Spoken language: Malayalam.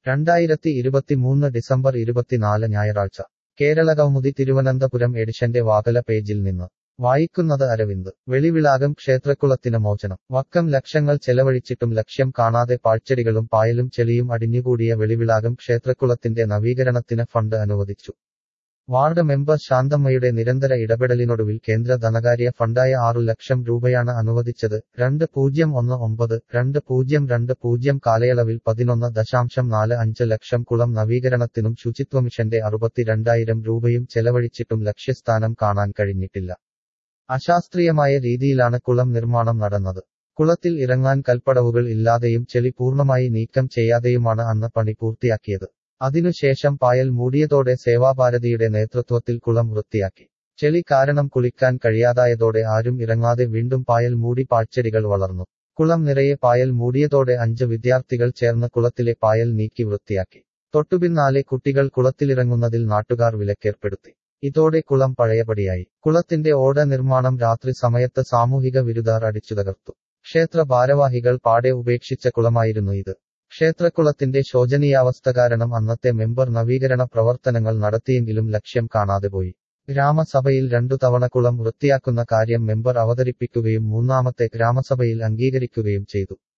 രണ്ടായിരത്തി ഇരുപത്തിമൂന്ന് ഡിസംബർ ഇരുപത്തിനാല് ഞായറാഴ്ച കേരള കൗമുദി തിരുവനന്തപുരം എഡിഷന്റെ വാകല പേജിൽ നിന്ന് വായിക്കുന്നത് അരവിന്ദ് വെളിവിളാകം ക്ഷേത്രക്കുളത്തിന് മോചനം വക്കം ലക്ഷങ്ങൾ ചെലവഴിച്ചിട്ടും ലക്ഷ്യം കാണാതെ പാഴ്ചെടികളും പായലും ചെളിയും അടിഞ്ഞുകൂടിയ വെളിവിളാകം ക്ഷേത്രക്കുളത്തിന്റെ നവീകരണത്തിന് ഫണ്ട് അനുവദിച്ചു വാർഡ് മെമ്പർ ശാന്തമ്മയുടെ നിരന്തര ഇടപെടലിനൊടുവിൽ കേന്ദ്ര ധനകാര്യ ഫണ്ടായ ആറു ലക്ഷം രൂപയാണ് അനുവദിച്ചത് രണ്ട് പൂജ്യം ഒന്ന് ഒമ്പത് രണ്ട് പൂജ്യം രണ്ട് പൂജ്യം കാലയളവിൽ പതിനൊന്ന് ദശാംശം നാല് അഞ്ച് ലക്ഷം കുളം നവീകരണത്തിനും ശുചിത്വമിഷന്റെ അറുപത്തിരണ്ടായിരം രൂപയും ചെലവഴിച്ചിട്ടും ലക്ഷ്യസ്ഥാനം കാണാൻ കഴിഞ്ഞിട്ടില്ല അശാസ്ത്രീയമായ രീതിയിലാണ് കുളം നിർമ്മാണം നടന്നത് കുളത്തിൽ ഇറങ്ങാൻ കൽപ്പടവുകൾ ഇല്ലാതെയും ചെളി പൂർണ്ണമായി നീക്കം ചെയ്യാതെയുമാണ് അന്ന് പണി പൂർത്തിയാക്കിയത് അതിനുശേഷം പായൽ മൂടിയതോടെ സേവാഭാരതിയുടെ നേതൃത്വത്തിൽ കുളം വൃത്തിയാക്കി ചെളി കാരണം കുളിക്കാൻ കഴിയാതായതോടെ ആരും ഇറങ്ങാതെ വീണ്ടും പായൽ മൂടി പാഴ്ചെടികൾ വളർന്നു കുളം നിറയെ പായൽ മൂടിയതോടെ അഞ്ച് വിദ്യാർത്ഥികൾ ചേർന്ന് കുളത്തിലെ പായൽ നീക്കി വൃത്തിയാക്കി തൊട്ടുപിന്നാലെ കുട്ടികൾ കുളത്തിലിറങ്ങുന്നതിൽ നാട്ടുകാർ വിലക്കേർപ്പെടുത്തി ഇതോടെ കുളം പഴയപടിയായി കുളത്തിന്റെ ഓട നിർമ്മാണം രാത്രി സമയത്ത് സാമൂഹിക വിരുദ്ധർ അടിച്ചു തകർത്തു ക്ഷേത്ര ഭാരവാഹികൾ പാടെ ഉപേക്ഷിച്ച കുളമായിരുന്നു ഇത് ക്ഷേത്രക്കുളത്തിന്റെ ശോചനീയാവസ്ഥ കാരണം അന്നത്തെ മെമ്പർ നവീകരണ പ്രവർത്തനങ്ങൾ നടത്തിയെങ്കിലും ലക്ഷ്യം കാണാതെ പോയി ഗ്രാമസഭയിൽ രണ്ടു തവണ കുളം വൃത്തിയാക്കുന്ന കാര്യം മെമ്പർ അവതരിപ്പിക്കുകയും മൂന്നാമത്തെ ഗ്രാമസഭയിൽ അംഗീകരിക്കുകയും ചെയ്തു